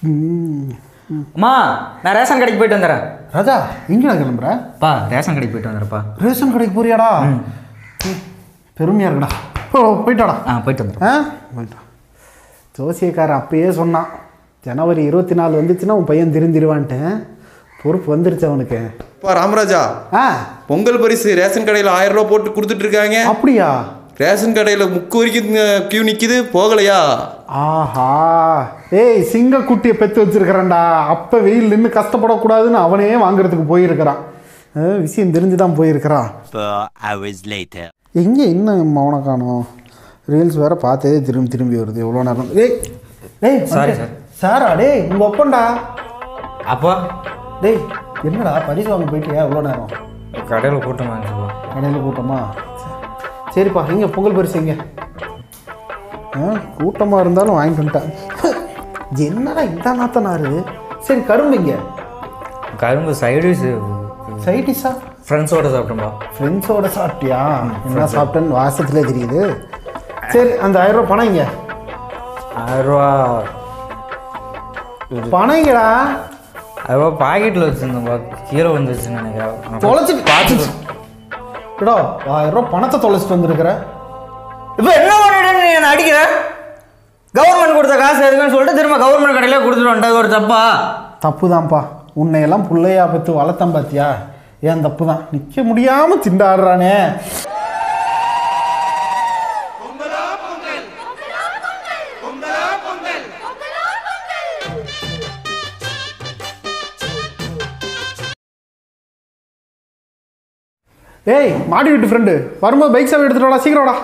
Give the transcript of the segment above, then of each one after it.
அம்மா நான் ரேஷன் கடைக்கு போயிட்டு வந்துடுறேன் ராஜா எங்கடா கிளம்புற பா ரேஷன் கடைக்கு போயிட்டு வந்துடுறப்பா ரேஷன் கடைக்கு போறியாடா ம், பெருமையா இருக்குடா ஓ போயிட்டாடா ஆ போயிட்டு வந்துடுறேன் ஆ போயிட்டான் ஜோசியக்காரன் அப்பயே சொன்னான் ஜனவரி இருபத்தி நாலு வந்துச்சுன்னா உன் பையன் திருந்திருவான்ட்டு பொறுப்பு வந்துருச்சு அவனுக்கு அப்பா ராமராஜா ஆ பொங்கல் பரிசு ரேஷன் கடையில் ஆயிரம் ரூபா போட்டு கொடுத்துட்டு இருக்காங்க அப்படியா ரேஷன் கடையில் முக்கு வரைக்கும் கியூ நிற்கிது போகலையா ஆஹா ஏய் சிங்க குட்டியை பெத்து வச்சிருக்கிறேன்டா அப்போ வெயில் நின்று கஷ்டப்படக்கூடாதுன்னு அவனே வாங்குறதுக்கு போயிருக்கிறான் அஹ், விஷயம் தெரிஞ்சு தான் போயிருக்கிறான் Four hours later. எங்கே இன்னும் மௌன காணோம் ரீல்ஸ் வேற பார்த்ததே திரும்பி திரும்பி வருது எவ்வளோ நேரம் டேய் டேய் Sorry, வந்துட்டேன். சாரா டேய் உங்கள் ஒப்பண்டா அப்போ டேய் என்னடா பரிசு வாங்க போயிட்டியா எவ்வளோ நேரம் கடையில் கூட்டம் வாங்கிச்சுப்பா கடையில் கூட்டமா சரிப்பா எங்க பொங்கல் பரிசு எங்க ஆ கூட்டமாக இருந்தாலும் வாங்கிட்டு வந்துட்டேன் என்னடா இந்த நாத்தனாரு சரி கரும்பு இங்க கரும்பு சைடிஸ் சைடிஷா ஃப்ரெண்ட்ஸோட சாப்பிட்டோம்பா ஃப்ரெண்ட்ஸோட சாப்பிட்டியா என்ன சாப்பிட்டேன்னு வாசத்துலேயே தெரியுது சரி அந்த ஆயிரம் ரூபாய் பணம் இங்க ஆயிரரூவா பணம் ஆயிரரூவா பாக்கெட்டில் வச்சுருந்தோம்பா கீழே வந்துருச்சுன்னு நினைக்கிறேன் தொலைச்சிட்டு பார்த்துட்டு இடா ஆயிரம் ரூபாய் பணத்தை தொலைச்சிட்டு வந்திருக்கிற இப்போ என்ன பண்ணிட்டு நீ என்ன அடிக்கிற கவர்மெண்ட் கொடுத்த காசு எதுக்குன்னு சொல்லிட்டு திரும்ப கவர்மெண்ட் கடையிலே கொடுத்துட்டு வந்துட்டது ஒரு தப்பா தப்பு தான்ப்பா உன்னையெல்லாம் புள்ளையா பத்து வளர்த்தம் பாத்தியா ஏன் தப்பு தான் நிற்க முடியாமல் திண்டாடுறானே ஏய் மாடி வீட்டு ஃப்ரெண்டு வரும்போது பைக் சாவி எடுத்துட்டு வாடா சீக்கிரம் வாடா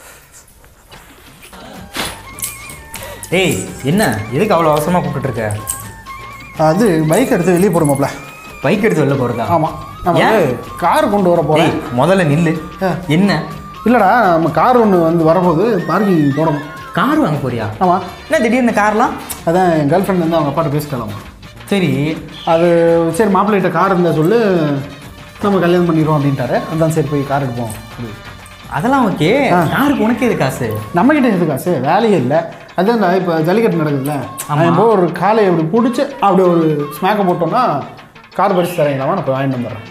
ஏய் என்ன எதுக்கு அவ்வளோ அவசரமாக கூப்பிட்டு இருக்க அது பைக் எடுத்து வெளியே போடுமாப்ல பைக் எடுத்து வெளில போகிறதா ஆமாம் நம்ம ஏன்? வந்து கார் கொண்டு வர போகிறேன் ஏய் முதல்ல நில்லு ஆ. என்ன இல்லைடா நம்ம கார் ஒன்று வந்து வரப்போகுது பார்க்கிங் போடணும் கார் வாங்க போறியா ஆமாம் என்ன திடீர்னு கார்லாம் அதான் என் கேர்ள் ஃப்ரெண்ட் வந்து அவங்க அப்பாட்ட பேசிக்கலாமா சரி அது சரி மாப்பிள்ளைகிட்ட கார் இருந்தால் சொல்லு நம்ம கல்யாணம் பண்ணிடுவோம் அப்படின்ட்டாரு அதான் சரி போய் கார் எடுப்போம் அதெல்லாம் ஓகே யாருக்கு உனக்கு எது காசு நம்மக்கிட்ட எது காசு வேலையே இல்லை அதான் இப்போ ஜல்லிக்கட்டு நடக்குதுல்ல அவன் போய் ஒரு காலை அப்படி பிடிச்சி அப்படி ஒரு ஸ்மேக்கை போட்டோம்னா கார் பரிசு தரீங்களாமா நான் போய் வாங்கிட்டு வந்துடுறேன்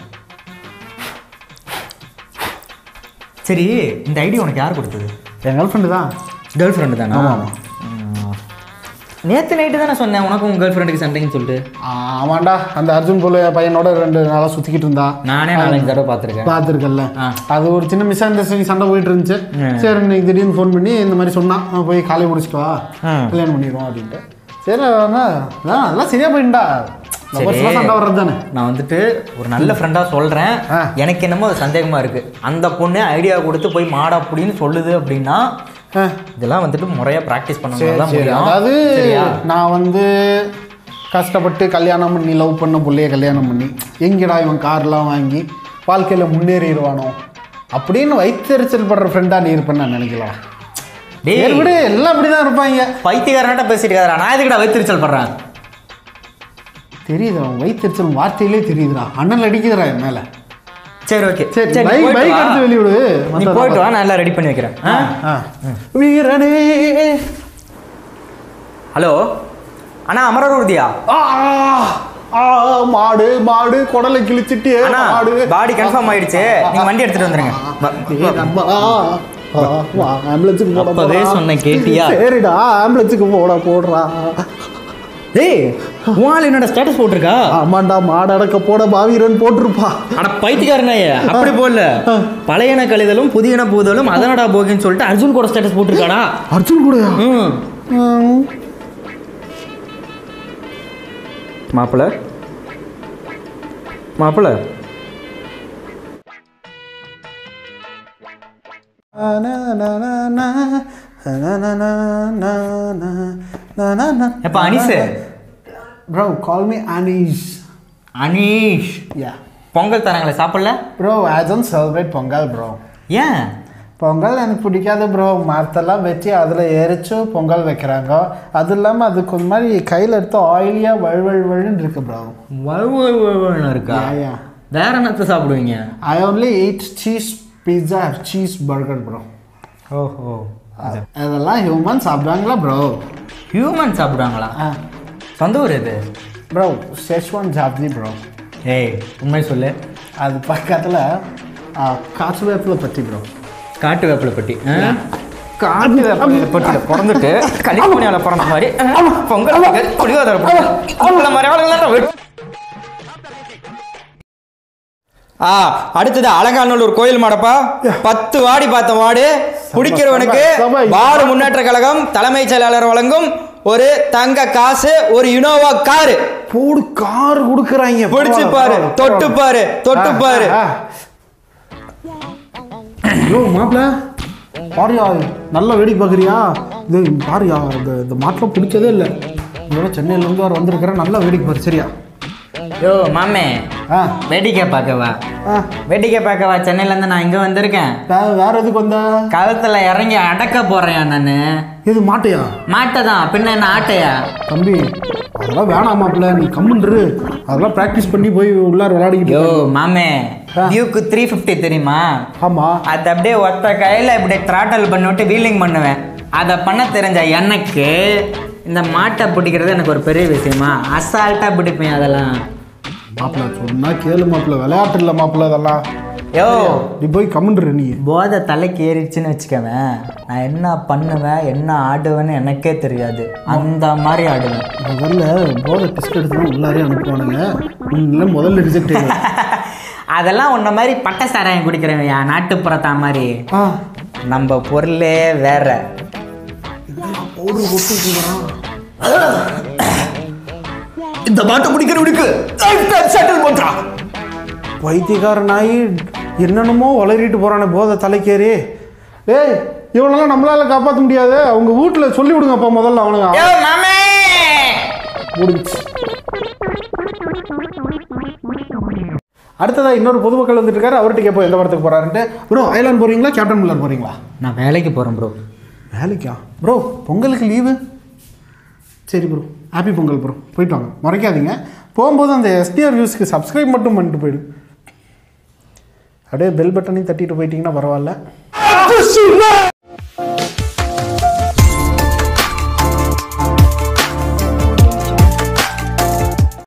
சரி இந்த ஐடி உனக்கு யார் கொடுத்தது என் கேர்ள் ஃப்ரெண்டு தான் கேர்ள் ஃப்ரெண்டு தானே ஆமா, ஆமா. நேற்று நைட்டு தானே சொன்னேன் உனக்கும் உங்கள் கேர்ள் ஃப்ரெண்டுக்கு சண்டைன்னு சொல்லிட்டு ஆமாண்டா அந்த அர்ஜுன் போல பையனோட ரெண்டு நாளாக சுற்றிக்கிட்டு இருந்தான் நானே நாலஞ்சு தடவை பார்த்துருக்கேன் பார்த்துருக்கல்ல ஆ. அது ஒரு சின்ன மிஸ் அண்டர்ஸ்டாண்டிங் சண்டை போயிட்டு இருந்துச்சு சரி இன்னைக்கு திடீர்னு ஃபோன் பண்ணி இந்த மாதிரி சொன்னான் நான் போய் காலை முடிச்சிட்டு வா ம். கல்யாணம் பண்ணிடுவோம் அப்படின்ட்டு சரி அதான் அதான் அதெல்லாம் சரியா போயிட்டா சரி. சண்டை வர்றது தானே நான் வந்துட்டு ஒரு நல்ல ஃப்ரெண்டாக சொல்கிறேன் ஆ. எனக்கு என்னமோ அது சந்தேகமாக இருக்குது அந்த பொண்ணு ஐடியா கொடுத்து போய் மாடா அப்படின்னு சொல்லுது அப்படின்னா ஆ. இதெல்லாம் வந்துட்டு முறையாக ப்ராக்டிஸ் சரி பண்ணணும் தான் சரி முடியும் அதாவது சரியா நான் வந்து கஷ்டப்பட்டு கல்யாணம் பண்ணி லவ் பண்ண பிள்ளைய கல்யாணம் பண்ணி எங்கடா இவன் கார்லாம் வாங்கி வாழ்க்கையில் முன்னேறிடுவானோ அப்படின்னு வைத்தெரிச்சல் படுற ஃப்ரெண்டாக நீ இருப்பேன்னு நான் நினைக்கலாம் டேய். சரி விடு எல்லாம் அப்படி தான் இருப்பாங்க பைத்தியக்காரனாட்ட பேசிட்டு இருக்காதடா நான் எதுக்குடா வைத்திருச்சல் படுறேன் தெரியுது அவன் வைத்தெரிச்சல் வார்த்தையிலே தெரியுதுடா அண்ணன் அடிக்குதுடா என் மேலே சரி ஓகே சரி நீ பைக் போயிட்டு பைக் வா. எடுத்து வெளிய விடு நீ வந்துடுறேன். போயிட்டு வா நான் எல்லாம் ரெடி பண்ணி வைக்கிறேன் ஆ? ஆ. வீரனே ஹலோ அண்ணா அமரர் உறுதியா ஆ, ஆ, மாடு மாடு குடலை கிழிச்சிட்டு அண்ணா மாடு பாடி கன்ஃபார்ம் ஆயிடுச்சு நீங்க வண்டி எடுத்துட்டு வந்துருங்க வ- ஏய், நம்ம, ஆ, ஆ, வா, ஆம்புலன்ஸுக்கு போட அப்பவே போடா. சொன்னேன், கேட்டியா? சரிடா ஆம்புலன்ஸுக்கு போட போடுறா டேய் உன் ஆள் என்னோட ஸ்டேட்டஸ் போட்டிருக்கா ஆமாண்டா மாடு அடக்க போட பாவீரன் போட்டிருப்பா அட பைத்தியக்காரனே அப்படி போடல பழையன கழிதலும் புதியன புகுதலும் அதனடா போகின்னு சொல்லிட்டு அர்ஜுன் கூட ஸ்டேட்டஸ் போட்டிருக்காடா அர்ஜுன் கூடயா ம் ம். மாப்பிள மாப்பிள நா, நா, நா, நா, நா, நா, நா, நா, நா, நா, நா, நா. எப்ப Anis Bro, call me Anish. Anish Yeah. Pongal தராங்களே சாப்பிடல Bro, I don't celebrate Pongal bro. ஏன் பொங்கல் எனக்கு பிடிக்காது ப்ரோ மரத்தெல்லாம் வச்சு அதில் எரிச்சு பொங்கல் வைக்கிறாங்க அது இல்லாமல் அது கொஞ்சம் மாதிரி கையில் எடுத்து ஆயிலியாக வழுவழு வழுன்னு இருக்கு ப்ரோ வழுவழுவழுன்னு இருக்கா Yeah, yeah. வேற என்னத்த சாப்பிடுவீங்க I only eat cheese pizza cheese burger bro ஓஹோ அதெல்லாம் ஹியூமன் சாப்பிடுவாங்களா ப்ரோ ஹியூமன் சாப்பிடுவாங்களா சொந்த ஊர் இது ப்ரோ செஷ்வான் ஜாப்ஜி ப்ரோ ஏய் உண்மை சொல்லு அது பக்கத்தில் காசு வேப்பில் பற்றி ப்ரோ காட்டு வேப்பிலை பட்டி ஆ? காட்டு வேப்பிலை பட்டியில் பிறந்துட்டு கலிஃபோர்னியாவில் பிறந்த மாதிரி ஆ, பொங்கல் வைக்க குடிகார மாதிரி ஆளுங்களாம் வெ- ஆ அடுத்தது அலங்காநல்லூர் கோயில் மாடப்பா பத்து வாடி பார்த்த மாடு குடிக்கிறவனுக்கு செம, செம. வார்டு முன்னேற்ற கழகம் தலைமைச் செயலாளர் வழங்கும் ஒரு தங்க காசு ஒரு இனோவா காரு போடு கார் கொடுக்குறாங்க பிடிச்சு பாரு தொட்டு பாரு தொட்டு பாரு ஐயோ மாப்பிள பாரியா நல்ல வேடிக்கை பார்க்குறியா இது பாரியா இந்த இந்த மாட்டில் பிடிச்சதே இல்லை இதோட சென்னையிலேருந்து அவர் வந்திருக்கிறேன் நல்லா வேடிக்கை பாரு சரியா யோ மாமே ஆ வேடிக்கை பார்க்கவா ஆ வேடிக்கை பார்க்கவா சென்னையிலேருந்து நான் இங்கே வந்திருக்கேன் வே- வேற எதுக்கு வந்த களத்துல இறங்கி அடக்க போறேன் நானு எது மாட்டையா மாட்டை தான் பின்ன என்ன ஆட்டையா தம்பி அதெல்லாம் வேணாம் மாப்பிள்ள நீ கம்முன்று அதெல்லாம் ப்ராக்டிஸ் பண்ணி போய் உள்ளார விளையாடிக்கிட்டு யோ இரு. மாமே ஆ. டியூக்கு த்ரீ ஃபிஃப்டி தெரியுமா ஆமா அது அப்படியே ஒத்த கையில் இப்படி த்ராட்டல் பண்ணிவிட்டு வீலிங் பண்ணுவேன் அதை பண்ண தெரிஞ்ச எனக்கு இந்த மாட்டை பிடிக்கிறது எனக்கு ஒரு பெரிய விஷயமா அசால்ட்டாக பிடிப்பேன் அதெல்லாம் மாப்பிள்ள சொன்னா கேளு மாப்பிள்ள விளையாட்டு இல்லை மாப்பிள்ள இதெல்லாம் யோ நீ போய் கம்முன்று நீ போதை தலைக்கு ஏறிடுச்சுன்னு வச்சுக்கவேன் நான் என்ன பண்ணுவேன் என்ன ஆடுவேன்னு எனக்கே தெரியாது அந்த மாதிரி ஆடுவேன் முதல்ல போதை பிஸ்கட் எடுத்து உள்ளாரே அனுப்புவானுங்க இல்லை முதல்ல ரிஜெக்ட் ஆயிடும் அதெல்லாம் உன்ன மாதிரி பட்டை சாராயம் குடிக்கிறவன் என் நாட்டுப்புறத்தா மாதிரி ஆ நம்ம பொருளே வேற இந்த மாட்டை பிடிக்கிறவனுக்கு செட்டில் பண்றான் பைத்தியக்கார நாய் என்னென்னமோ வளரிட்டு போறானே போதை தலைக்கேறி ஏய் இவனெல்லாம் நம்மளால காப்பாற்ற முடியாது அவங்க வீட்டில் சொல்லி விடுங்கப்பா முதல்ல அவனுங்க யோ மாமே முடிஞ்சு அடுத்ததா இன்னொரு பொதுமக்கள் வந்துட்டு இருக்காரு அவர்கிட்ட கேட்போம் எந்த படத்துக்கு போறாருன்ட்டு ப்ரோ ஐலாண்ட் போறீங்களா கேப்டன் மில்லர் போறீங்களா நான் வேலைக்கு போறேன் ப்ரோ வேலைக்கா ப்ரோ பொங்கலுக்கு லீவு சரி ப்ரோ ஹாப்பி பொங்கல் ப்ரோ போயிட்டு வாங்க மறைக்காதீங்க போகும்போது அந்த எஸ்டிஆர் வியூஸ்க்கு சப்ஸ்கிரைப் மட்டும் பண்ணிட்டு போயிடு அப்படியே பெல் பட்டனையும் தட்டிட்டு போயிட்டீங்கன்னா பரவாயில்ல